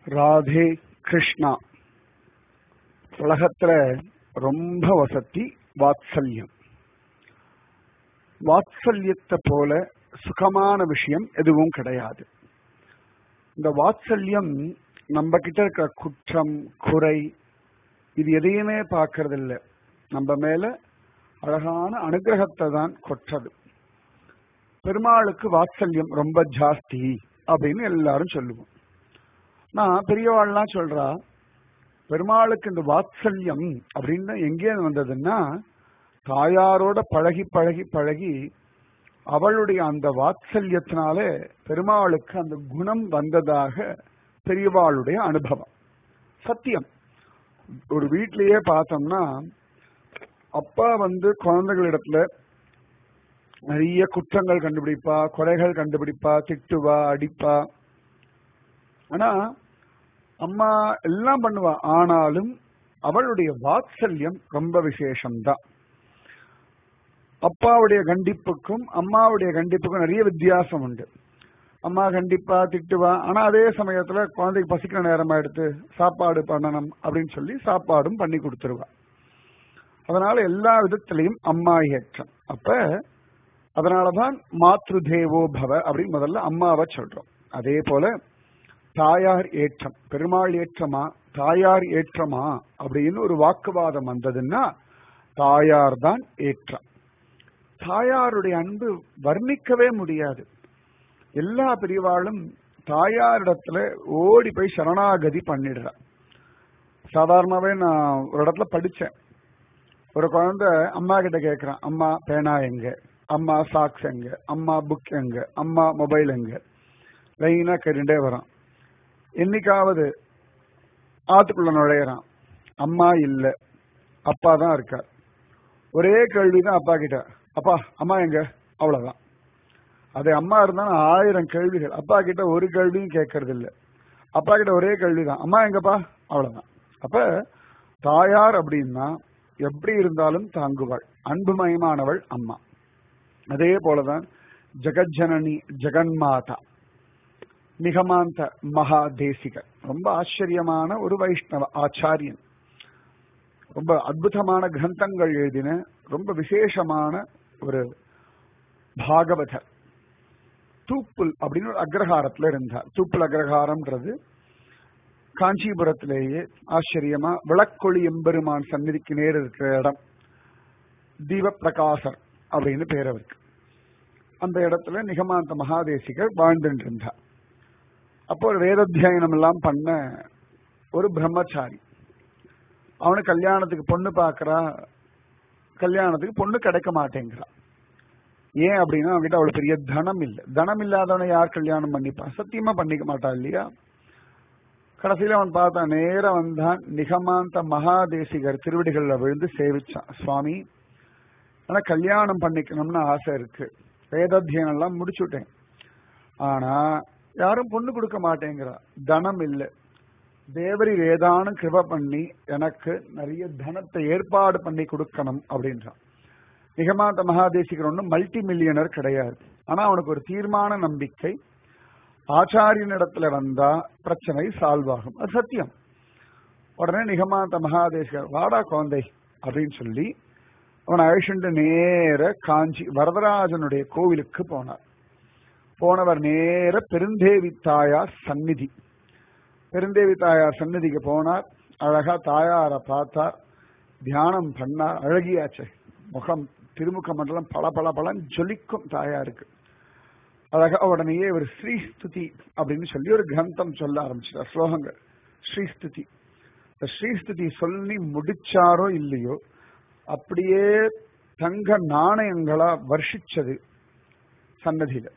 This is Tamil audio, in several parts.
ராதே கிருஷ்ணா உலகத்துல ரொம்ப வசதி வாத்சல்யம் வாத்சல்யத்தை போல சுகமான விஷயம் எதுவும் கிடையாது இந்த வாத்சல்யம் நம்ம கிட்ட இருக்கிற குற்றம் குறை இது எதையுமே பார்க்கறது இல்ல நம்ம மேல அழகான அனுகிரகத்தை தான் கொற்றது பெருமாளுக்கு வாத்சல்யம் ரொம்ப ஜாஸ்தி அப்படின்னு எல்லாரும் சொல்லுவோம் நான் பெரியவாள்லாம் சொல்றா பெருமாளுக்கு இந்த வாத்சல்யம் அப்படின்னு எங்கே வந்ததுன்னா தாயாரோட பழகி பழகி பழகி அவளுடைய அந்த வாத்சல்யத்தினால பெருமாளுக்கு அந்த குணம் வந்ததாக பெரியவாளுடைய அனுபவம் சத்தியம் ஒரு வீட்லயே பார்த்தோம்னா அப்பா வந்து குழந்தைகளிடத்துல நிறைய குற்றங்கள் கண்டுபிடிப்பா குறைகள் கண்டுபிடிப்பா திட்டுவா அடிப்பா ஆனா அம்மா எல்லாம் பண்ணுவா ஆனாலும் அவளுடைய வாத்சல்யம் ரொம்ப விசேஷம்தான் அப்பாவுடைய கண்டிப்புக்கும் அம்மாவுடைய கண்டிப்புக்கும் நிறைய வித்தியாசம் உண்டு அம்மா கண்டிப்பா திட்டுவா ஆனா அதே சமயத்துல குழந்தைக்கு பசிக்கிற நேரமா எடுத்து சாப்பாடு பண்ணணும் அப்படின்னு சொல்லி சாப்பாடும் பண்ணி கொடுத்துருவா அதனால எல்லா விதத்திலையும் அம்மா ஏற்றம் அப்ப அதனாலதான் மாத்ரு தேவோ பவ அப்படின்னு முதல்ல அம்மாவை சொல்றோம் அதே போல தாயார் ஏற்றம் பெருமாள் ஏற்றமா தாயார் ஏற்றமா அப்படின்னு ஒரு வாக்குவாதம் வந்ததுன்னா தாயார் தான் ஏற்றம் தாயாருடைய அன்பு வர்ணிக்கவே முடியாது எல்லா பிரிவாளும் தாயாரிடத்துல ஓடி போய் சரணாகதி பண்ணிடுறா சாதாரணமாவே நான் ஒரு இடத்துல படிச்சேன் ஒரு குழந்தை அம்மா கிட்ட கேட்கிறான் அம்மா பேனா எங்க அம்மா சாக்ஸ் எங்க அம்மா புக் எங்க அம்மா மொபைல் எங்க லைனா கேட்டுட்டே வரான் என்னைக்காவது ஆத்துக்குள்ள நுழையிறான் அம்மா இல்ல அப்பா தான் இருக்கார் ஒரே கேள்விதான் அப்பா கிட்ட அப்பா அம்மா எங்க அவ்வளவுதான் அதே அம்மா இருந்தாலும் ஆயிரம் கேள்விகள் அப்பா கிட்ட ஒரு கேள்வியும் கேட்கறது இல்ல அப்பா கிட்ட ஒரே கேள்விதான் அம்மா எங்கப்பா அவ்வளவுதான் அப்ப தாயார் அப்படின்னா எப்படி இருந்தாலும் தாங்குவாள் அன்புமயமானவள் அம்மா அதே போலதான் ஜெகஜனனி ஜெகன்மாதா நிகமாந்த மகா தேசிகர் ரொம்ப ஆச்சரியமான ஒரு வைஷ்ணவ ஆச்சாரியன் ரொம்ப அற்புதமான கிரந்தங்கள் எழுதின ரொம்ப விசேஷமான ஒரு பாகவதர் தூப்புல் அப்படின்னு ஒரு அக்ரஹாரத்துல இருந்தார் தூப்புல் அக்ரஹாரம்ன்றது காஞ்சிபுரத்திலேயே ஆச்சரியமா விளக்கொளி எம்பெருமான் சந்நிதிக்கு நேர் இருக்கிற இடம் தீப பிரகாசர் அப்படின்னு பேர் அவருக்கு அந்த இடத்துல நிகமாந்த மகாதேசிகர் வாழ்ந்துட்டு இருந்தார் அப்போ ஒரு வேதாத்தியாயனம் எல்லாம் பண்ண ஒரு பிரம்மச்சாரி அவனு கல்யாணத்துக்கு பொண்ணு பாக்குறா கல்யாணத்துக்கு பொண்ணு கிடைக்க மாட்டேங்கிறா ஏன் அப்படின்னா அவன்கிட்ட அவ்வளவு பெரிய தனம் இல்லை தனம் இல்லாதவனை யார் கல்யாணம் பண்ணிப்பான் சத்தியமா பண்ணிக்க மாட்டான் இல்லையா கடைசியில அவன் பார்த்தான் நேர வந்தான் நிகமாந்த மகாதேசிகர் திருவடிகள்ல விழுந்து சேவிச்சான் சுவாமி ஆனா கல்யாணம் பண்ணிக்கணும்னு ஆசை இருக்கு வேதாத்தியனம் எல்லாம் முடிச்சுட்டேன் ஆனா யாரும் பொண்ணு கொடுக்க மாட்டேங்கிறா தனம் இல்லை தேவரி வேதானும் கிருப பண்ணி எனக்கு நிறைய தனத்தை ஏற்பாடு பண்ணி கொடுக்கணும் அப்படின்றான் நிகமாந்த மகாதேசிகர் ஒன்றும் மல்டி மில்லியனர் கிடையாது ஆனா அவனுக்கு ஒரு தீர்மான நம்பிக்கை ஆச்சாரியனிடத்துல வந்தா பிரச்சனை சால்வ் ஆகும் அது சத்தியம் உடனே நிகமாந்த மகாதேசிகர் வாடா குழந்தை அப்படின்னு சொல்லி அவனை அழிச்சுட்டு நேர காஞ்சி வரதராஜனுடைய கோவிலுக்கு போனார் போனவர் நேர பெருந்தேவி தாயார் சந்நிதி பெருந்தேவி தாயார் சந்நிதிக்கு போனார் அழகா தாயார பார்த்தார் தியானம் பண்ணார் அழகியாச்சு முகம் திருமுக மண்டலம் பல பல பலன் ஜொலிக்கும் தாயாருக்கு அழகா உடனேயே ஒரு ஸ்ரீஸ்துதி அப்படின்னு சொல்லி ஒரு கிரந்தம் சொல்ல ஆரம்பிச்சார் ஸ்லோகங்கள் ஸ்ரீஸ்துதி இந்த ஸ்ரீஸ்துதி சொல்லி முடிச்சாரோ இல்லையோ அப்படியே தங்க நாணயங்களா வர்ஷிச்சது சன்னதியில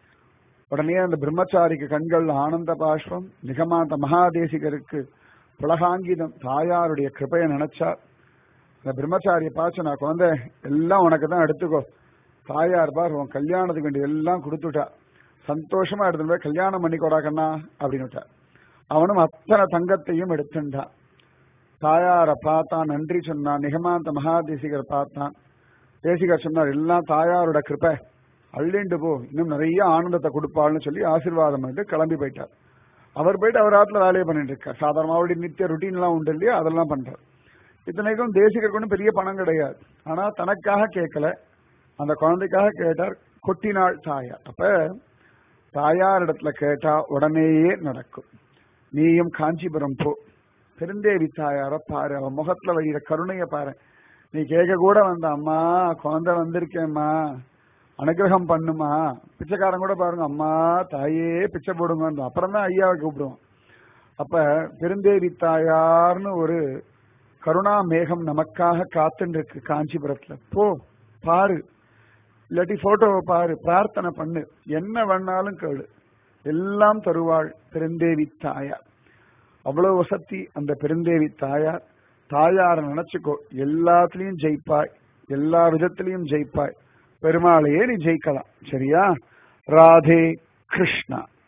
உடனே அந்த பிரம்மச்சாரிக்கு கண்கள் ஆனந்த பாஷ்பம் நிகமாந்த மகாதேசிகருக்கு உலகாங்கிதம் தாயாருடைய கிருப்பையை நினைச்சார் அந்த பிரம்மச்சாரியை பார்த்து நான் குழந்தை எல்லாம் உனக்கு தான் எடுத்துக்கோ தாயார் பார் உன் கல்யாணத்துக்கு வேண்டிய எல்லாம் கொடுத்துட்டா சந்தோஷமா எடுத்துட்டு போய் கல்யாணம் பண்ணிக்கோடா கண்ணா அப்படின்னு அவனும் அத்தனை தங்கத்தையும் எடுத்துட்டான் தாயார பார்த்தான் நன்றி சொன்னான் நிகமாந்த மகாதேசிகர் பார்த்தான் தேசிகர் சொன்னார் எல்லாம் தாயாரோட கிருப்பை அள்ளிண்டு போ இன்னும் நிறைய ஆனந்தத்தை கொடுப்பாள்னு சொல்லி ஆசீர்வாதம் பண்ணிட்டு கிளம்பி போயிட்டார் அவர் போயிட்டு அவர் ஆத்துல வேலையை பண்ணிட்டு இருக்கார் சாதாரண அவருடைய நித்திய ருட்டீன் எல்லாம் உண்டு இல்லையா அதெல்லாம் பண்றார் இத்தனைக்கும் தேசிகருக்கு ஒன்றும் பெரிய பணம் கிடையாது ஆனா தனக்காக கேட்கல அந்த குழந்தைக்காக கேட்டார் கொட்டினாள் தாயார் அப்ப தாயார் இடத்துல கேட்டா உடனேயே நடக்கும் நீயும் காஞ்சிபுரம் போ பெருந்தேவி தாயார பாரு அவன் முகத்துல வைகிற கருணைய பாரு நீ கேட்க கூட வந்த அம்மா குழந்தை வந்திருக்கேம்மா அனுகிரகம் பண்ணுமா பிச்சைக்காரன் கூட பாருங்க அம்மா தாயே பிச்சை போடுங்க அப்புறம் தான் ஐயாவை கூப்பிடுவான் அப்ப பெருந்தேவி தாயார்னு ஒரு கருணா மேகம் நமக்காக காத்துட்டு இருக்கு காஞ்சிபுரத்துல போ பாரு இல்லாட்டி போட்டோவை பாரு பிரார்த்தனை பண்ணு என்ன வேணாலும் கேளு எல்லாம் தருவாள் பெருந்தேவி தாயார் அவ்வளவு வசதி அந்த பெருந்தேவி தாயார் தாயார நினைச்சுக்கோ எல்லாத்துலயும் ஜெயிப்பாய் எல்லா விதத்திலையும் ஜெயிப்பாய் பெருமாளையே நீ ஜெயிக்கலாம் சரியா ராதே கிருஷ்ணா